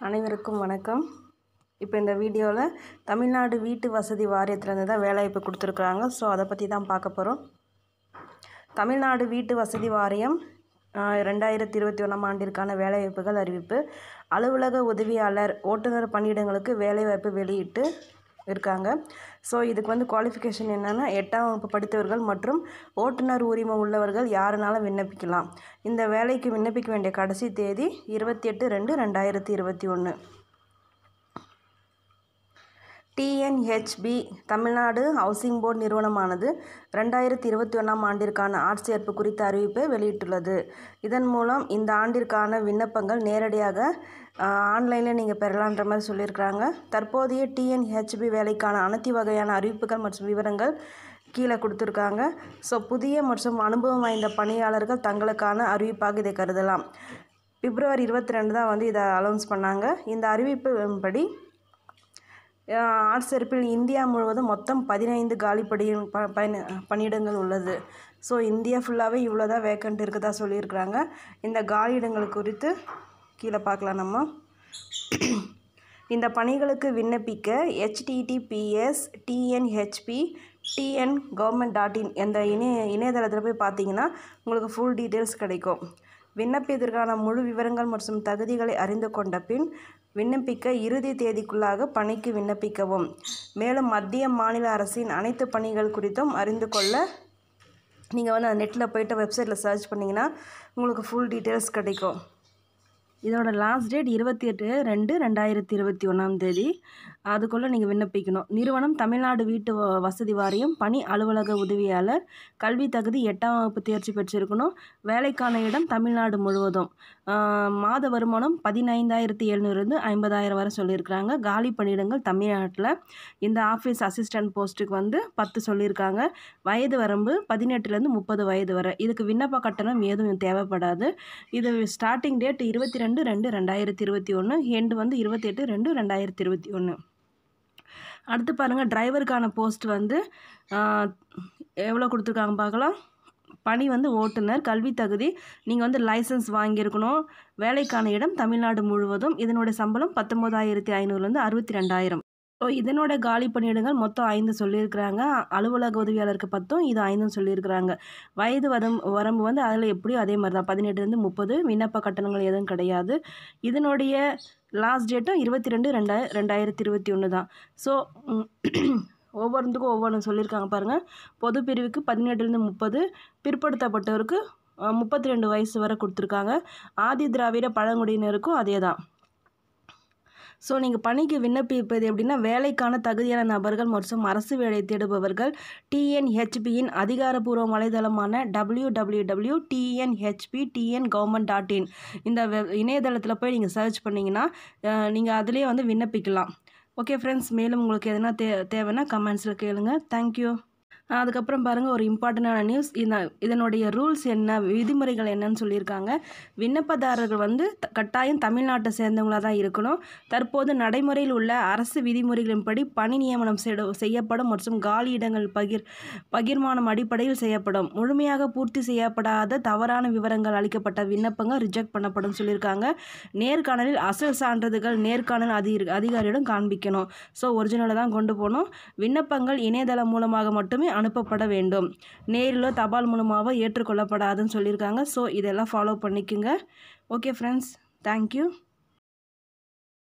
அனைவருக்கும் வணக்கம் இப்போ இந்த வீடியோவில் தமிழ்நாடு வீட்டு வசதி வாரியத்துலேருந்து தான் வேலைவாய்ப்பு கொடுத்துருக்குறாங்க ஸோ அதை பற்றி தான் பார்க்க போகிறோம் தமிழ்நாடு வீட்டு வசதி வாரியம் ஆஹ், ரெண்டாயிரத்தி இருபத்தி ஒன்றாம் ஆண்டிற்கான வேலைவாய்ப்புகள் அறிவிப்பு அலுவலக உதவியாளர் ஓட்டுநர் பணியிடங்களுக்கு வேலைவாய்ப்பு வெளியிட்டு இருக்காங்க ஸோ இதுக்கு வந்து குவாலிஃபிகேஷன் என்னென்னா எட்டாம் வகுப்பு படித்தவர்கள் மற்றும் ஓட்டுநர் உரிமம் உள்ளவர்கள் யாருனாலும் விண்ணப்பிக்கலாம் இந்த வேலைக்கு விண்ணப்பிக்க வேண்டிய கடைசி தேதி இருபத்தி எட்டு ரெண்டு ரெண்டாயிரத்தி இருபத்தி ஒன்று டிஎன்ஹெச்பி தமிழ்நாடு ஹவுசிங் போர்டு நிறுவனமானது ரெண்டாயிரத்தி இருபத்தி ஒன்றாம் ஆண்டிற்கான ஆட்சேர்ப்பு குறித்த அறிவிப்பை வெளியிட்டுள்ளது இதன் மூலம் இந்த ஆண்டிற்கான விண்ணப்பங்கள் நேரடியாக ஆன்லைனில் நீங்கள் பெறலான்ற மாதிரி சொல்லியிருக்கிறாங்க தற்போதைய டிஎன்ஹெச்பி வேலைக்கான அனைத்து வகையான அறிவிப்புகள் மற்றும் விவரங்கள் கீழே கொடுத்துருக்காங்க ஸோ புதிய மற்றும் அனுபவம் வாய்ந்த பணியாளர்கள் தங்களுக்கான அறிவிப்பாக இதை கருதலாம் பிப்ரவரி இருபத்தி ரெண்டு தான் வந்து இதை அலௌன்ஸ் பண்ணாங்க இந்த அறிவிப்பு படி ஆட்சேர்ப்பில் இந்தியா முழுவதும் மொத்தம் பதினைந்து காலி படி ப பயண பணியிடங்கள் உள்ளது ஸோ இந்தியா ஃபுல்லாகவே இவ்வளோ தான் வேக்கண்ட் இருக்குதா சொல்லியிருக்கிறாங்க இந்த காலியிடங்கள் குறித்து கீழே பார்க்கலாம் நம்ம இந்த பணிகளுக்கு விண்ணப்பிக்க https TNHB TN government dot in என்ற இணைய இணையதளத்தில் போய் பார்த்தீங்கன்னா உங்களுக்கு ஃபுல் டீட்டெயில்ஸ் கிடைக்கும் விண்ணப்பியதற்கான முழு விவரங்கள் மற்றும் தகுதிகளை அறிந்து கொண்ட பின் விண்ணப்பிக்க இறுதி தேதிக்குள்ளாக பணிக்கு விண்ணப்பிக்கவும் மேலும் மத்திய மாநில அரசின் அனைத்து பணிகள் குறித்தும் அறிந்து கொள்ள நீங்கள் வந்து நெட்டில் போயிட்டு வெப்சைட்டில் சர்ச் பண்ணிங்கன்னா உங்களுக்கு ஃபுல் டீட்டெயில்ஸ் கிடைக்கும் இதோட லாஸ்ட் டேட் இருபத்தி எட்டு ரெண்டு ரெண்டாயிரத்தி இருபத்தி ஒன்றாம் தேதி அதுக்குள்ளே நீங்கள் விண்ணப்பிக்கணும் நிறுவனம் தமிழ்நாடு வீட்டு வ- வசதி வாரியம் பணி அலுவலக உதவியாளர் கல்வி தகுதி எட்டாம் வகுப்பு தேர்ச்சி பெற்றிருக்கணும் வேலைக்கான இடம் தமிழ்நாடு முழுவதும் ஆஹ் மாத வருமானம் பதினைந்தாயிரத்தி எழுநூறுலேருந்து ஐம்பதாயிரம் வரை சொல்லியிருக்கிறாங்க காலி பணியிடங்கள் தமிழ்நாட்டில் இந்த ஆஃபீஸ் அசிஸ்டன்ட் போஸ்ட்டுக்கு வந்து பத்து சொல்லியிருக்காங்க வயது வரம்பு பதினெட்டுலேருந்து முப்பது வயது வரை இதுக்கு விண்ணப்ப கட்டணம் எதுவும் தேவைப்படாது இது ஸ்டார்டிங் டேட் இருபத்தி ரெண்டு ரெண்டு ரெண்டாயிரத்தி இருபத்தி ஒன்று எண்டு வந்து இருபத்தி எட்டு ரெண்டு ரெண்டாயிரத்தி இருபத்தி ஒன்று அடுத்து பாருங்கள் டிரைவருக்கான போஸ்ட் வந்து ஆஹ், எவ்வளோ கொடுத்துருக்காங்க பார்க்கலாம் பணி வந்து ஓட்டுநர் கல்வி தகுதி நீங்கள் வந்து லைசன்ஸ் வாங்கியிருக்கணும் வேலைக்கான இடம் தமிழ்நாடு முழுவதும் இதனுடைய சம்பளம் பத்தொம்போதாயிரத்தி ஐநூறுலேருந்து அறுபத்தி ரெண்டாயிரம் ஸோ இதனோட காலி பணியிடங்கள் மொத்தம் ஐந்து சொல்லியிருக்கிறாங்க அலுவலக உதவியாளருக்கு பத்தும் இது ஐந்தும் சொல்லியிருக்கிறாங்க வயது வரம் வரம்பு வந்து அதில் எப்படியும் அதே மாதிரி தான் பதினெட்டுலேருந்து முப்பது விண்ணப்ப கட்டணங்கள் எதுவும் கிடையாது இதனுடைய லாஸ்ட் டேட்டும் இருபத்தி ரெண்டு ரெண்டா ரெண்டாயிரத்தி இருபத்தி ஒன்று தான் ஸோ ஒவ்வொன்றுக்கும் ஒவ்வொன்று சொல்லியிருக்காங்க பாருங்கள் பொது பிரிவுக்கு பதினெட்டுலேருந்து முப்பது பிற்படுத்தப்பட்டவருக்கு முப்பத்தி ரெண்டு வயசு வரை கொடுத்துருக்காங்க ஆதி திராவிட பழங்குடியினருக்கும் அதே தான் ஸோ நீங்கள் பணிக்கு விண்ணப்பிப்பது எப்படின்னா வேலைக்கான தகுதியான நபர்கள் மற்றும் அரசு வேலை தேடுபவர்கள் டிஎன்ஹெச்பியின் அதிகாரப்பூர்வ வலைதளமான W W W TNHB TN government dot in இந்த வெ இணையதளத்தில் போய் நீங்கள் சர்ச் பண்ணிங்கன்னா நீங்கள் அதிலே வந்து விண்ணப்பிக்கலாம் ஓகே ஃப்ரெண்ட்ஸ் மேலும் உங்களுக்கு எதனா தே தேவைன்னா கமெண்ட்ஸில் கேளுங்க தேங்க்யூ அதுக்கப்புறம் பாருங்கள் ஒரு இம்பார்ட்டண்டான நியூஸ் இந்த இதனுடைய ரூல்ஸ் என்ன விதிமுறைகள் என்னன்னு சொல்லியிருக்காங்க விண்ணப்பதாரர்கள் வந்து த- கட்டாயம் தமிழ்நாட்டை சேர்ந்தவங்களாக தான் இருக்கணும் தற்போது நடைமுறையில் உள்ள அரசு விதிமுறைகளின்படி பணி நியமனம் செய்ட- செய்யப்படும் மற்றும் காலி இடங்கள் பகிர் பகிர்மானம் அடிப்படையில் செய்யப்படும் முழுமையாக பூர்த்தி செய்யப்படாத தவறான விவரங்கள் அளிக்கப்பட்ட விண்ணப்பங்கள் ரிஜெக்ட் பண்ணப்படும் சொல்லியிருக்காங்க நேர்காணலில் அசல் சான்றிதழ்கள் நேர்காணல் அதி அதிகாரியிடம் காண்பிக்கணும் ஸோ ஒரிஜினலை தான் கொண்டு போகணும் விண்ணப்பங்கள் இணையதளம் மூலமாக மட்டுமே அனுப்பப்பட வேண்டும் நேரிலோ தபால் மூலமாகவோ ஏற்றுக்கொள்ளப்படாதுன்னு சொல்லியிருக்காங்க ஸோ இதெல்லாம் ஃபாலோ பண்ணிக்கோங்க ஓகே ஃப்ரெண்ட்ஸ் தேங்க்யூ